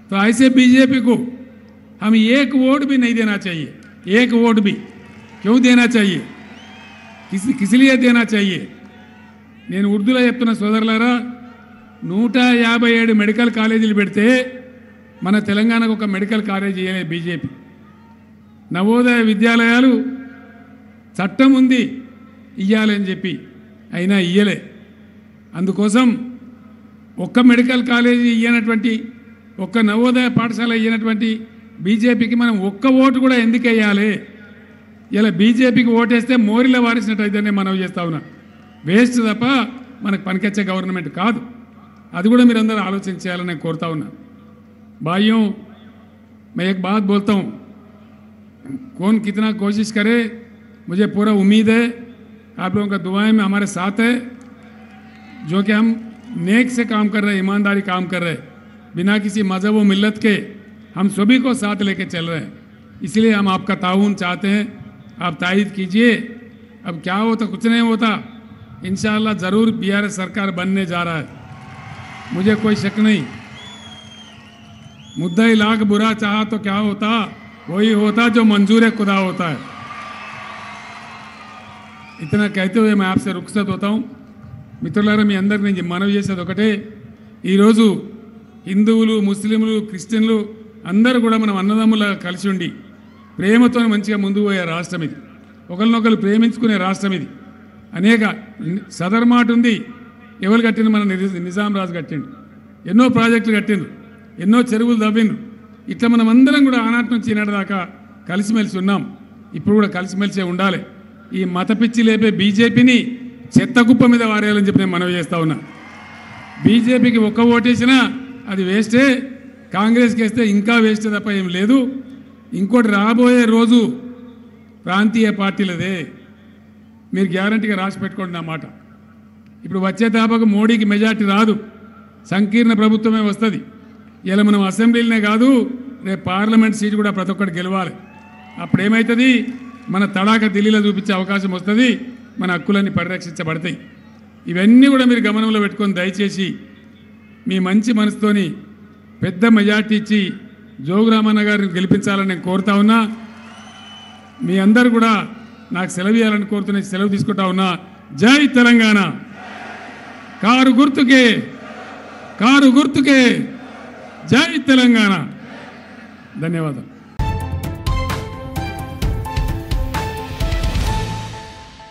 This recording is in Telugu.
तो ऐसे बीजेपी को हम एक वोट भी नहीं देना चाहिए एक वोट भी क्यों देना चाहिए किस किस लिए देना चाहिए నేను ఉర్దూలో చెప్తున్న సోదరులారా నూట యాభై ఏడు మెడికల్ కాలేజీలు పెడితే మన తెలంగాణకు ఒక మెడికల్ కాలేజీ ఇయ్యలే బీజేపీ నవోదయ విద్యాలయాలు చట్టం ఉంది ఇయ్యాలని చెప్పి అయినా ఇయ్యలే అందుకోసం ఒక్క మెడికల్ కాలేజీ ఇయ్యనటువంటి ఒక్క నవోదయ పాఠశాల ఇయ్యనటువంటి బీజేపీకి మనం ఒక్క ఓటు కూడా ఎందుకు వేయాలి ఇలా బీజేపీకి ఓటేస్తే మోరిలో వారిసినట్టు అయితేనే మనం చేస్తా ఉన్నా వేస్ట్ తప్ప మనకు పనికొచ్చే గవర్నమెంట్ కాదు అది కూడా మీరు అందరూ ఆలోచన చేయాలని నేను కోరుతా ఉన్నా भाइयों मैं एक बात बोलता हूँ कौन कितना कोशिश करे मुझे पूरा उम्मीद है आप लोगों का दुआएं में हमारे साथ है जो कि हम नेक से काम कर रहे हैं ईमानदारी काम कर रहे हैं बिना किसी मज़हब व मिल्लत के हम सभी को साथ लेके चल रहे हैं इसलिए हम आपका ताउन चाहते हैं आप तायद कीजिए अब क्या होता कुछ नहीं होता इन ज़रूर बी सरकार बनने जा रहा है मुझे कोई शक नहीं मुद्दा ही लाख बुरा चाहा तो क्या होता वही होता जो मंजूर खुदा होता है ఇతనా कहते हुए मैं आपसे रुखसत होता हूँ మిత్రులారా మీ అందరికి నేను మనవి చేసేది ఒకటే ఈరోజు హిందువులు ముస్లింలు క్రిస్టియన్లు అందరూ కూడా మనం అన్నదమ్ములా కలిసి ఉండి ప్రేమతో మంచిగా ముందుకు పోయే రాష్ట్రం ఇది ఒకరినొకరు ప్రేమించుకునే రాష్ట్రం ఇది అనేక సదర్ మాట ఉంది ఎవరు కట్టిండు మన నిజ- నిజాం రాజు కట్టిండు ఎన్నో ప్రాజెక్టులు కట్టిండ్రు ఎన్నో చెరువులు తవ్విండ్రు ఇట్లా మనం అందరం కూడా ఆనాటి నుంచి ఈనాటి దాకా కలిసిమెలిసి ఉన్నాం ఇప్పుడు కూడా కలిసిమెలిసే ఉండాలి ఈ మత పిచ్చి లేపే బీజేపీని చెత్త కుప్ప మీద వారేయాలని చెప్పి నేను మనవి చేస్తా ఉన్నా బీజేపీకి ఒక్క ఓటేసినా అది వేస్టే కాంగ్రెస్కి వేస్తే ఇంకా వేస్టే తప్ప ఏం లేదు ఇంకోటి రాబోయే రోజు ప్రాంతీయ పార్టీలదే మీరు గ్యారంటీగా రాసి పెట్టుకోండి నా మాట ఇప్పుడు వచ్చే తాపకు మోడీకి మెజార్టీ రాదు సంకీర్ణ ప్రభుత్వమే వస్తుంది ఇలా మనం అసెంబ్లీలనే కాదు రేపు పార్లమెంట్ సీట్ కూడా ప్రతి ఒక్కటి గెలవాలి అప్పుడు ఏమవుతుంది మన తడాక ఢిల్లీలో చూపించే అవకాశం వస్తుంది మన హక్కులన్నీ పరిరక్షించబడతాయి ఇవన్నీ కూడా మీరు గమనంలో పెట్టుకొని దయచేసి మీ మంచి మనసుతోని పెద్ద మెజార్టీ ఇచ్చి జోగురామన్న గారిని గెలిపించాలని నేను కోరుతా ఉన్నా మీ అందరు కూడా నాకు సెలవు ఇవ్వాలని కోరుతున్న సెలవు తీసుకుంటా ఉన్నా జై తెలంగాణ కారు గుర్తుకే కారు గుర్తుకే జై తెలంగాణ ధన్యవాదాలు